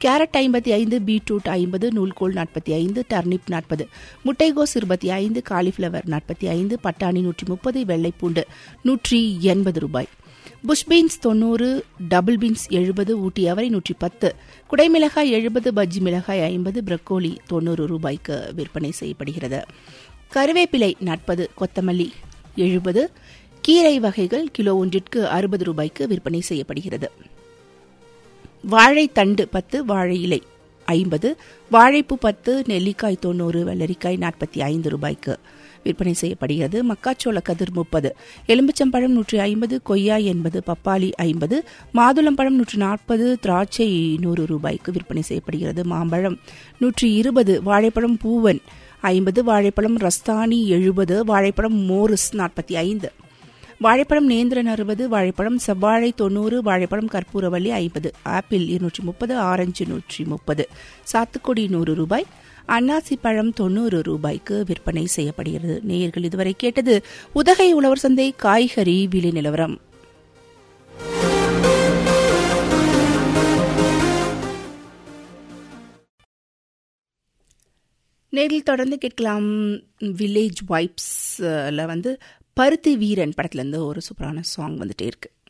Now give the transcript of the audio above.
carrot ஐம்பத்தி ஐந்து beetroot ஐம்பது நூல்கோல் நாற்பத்தி ஐந்து டர்னிப் நாற்பது முட்டைகோஸ் இருபத்தி ஐந்து காலிஃப்ளவர் நாற்பத்தி ஐந்து பட்டாணி நூற்றி முப்பது வெள்ளைப்பூண்டு நூற்றி எண்பது ரூபாய் புஷ் பீன்ஸ் தொண்ணூறு டபுள் பீன்ஸ் எழுபது ஊட்டி அவரை நூற்றி பத்து குடைமிளகாய் எழுபது பஜ்ஜி மிளகாய் ஐம்பது பிரக்கோலி தொண்ணூறு ரூபாய்க்கு விற்பனை செய்யப்படுகிறது கருவேப்பிலை நாற்பது கொத்தமல்லி எழுபது கீரை வகைகள் கிலோ ஒன்றிற்கு அறுபது ரூபாய்க்கு விற்பனை செய்யப்படுகிறது வாழைத்தண்டு பத்து வாழை இலை ஐம்பது வாழைப்பூ பத்து நெல்லிக்காய் தொண்ணூறு வெள்ளரிக்காய் நாற்பத்தி ஐந்து ரூபாய்க்கு விற்பனை செய்யப்படுகிறது மக்காச்சோள கதிர் முப்பது எலும்புச்சம்பழம் நூற்றி ஐம்பது கொய்யா எண்பது பப்பாளி ஐம்பது மாதுளம்பழம் நூற்றி நாற்பது திராட்சை நூறு ரூபாய்க்கு விற்பனை செய்யப்படுகிறது மாம்பழம் நூற்றி இருபது வாழைப்பழம் பூவன் ஐம்பது வாழைப்பழம் ரஸ்தானி எழுபது வாழைப்பழம் மோரிஸ் நாற்பத்தி ஐந்து வாழைப்பழம் நேந்திரன் அறுபது வாழைப்பழம் செவ்வாழை தொண்ணூறு வாழைப்பழம் கற்பூரவள்ளி ஐம்பது ஆப்பிள் இருநூற்றி முப்பது ஆரஞ்சு நூற்றி முப்பது சாத்துக்குடி நூறு ரூபாய் அன்னாசி பழம் தொண்ணூறு ரூபாய்க்கு விற்பனை செய்யப்படுகிறது நேயர்கள் இதுவரை கேட்டது உதகை உழவர் சந்தை காய்கறி விலை நிலவரம் நேரில் தொடர்ந்து கேட்கலாம் வில்லேஜ் வைப்ஸ்ல வந்து பருத்தி வீரன் படத்துல இருந்து ஒரு சூப்பரான சாங் வந்துட்டே இருக்கு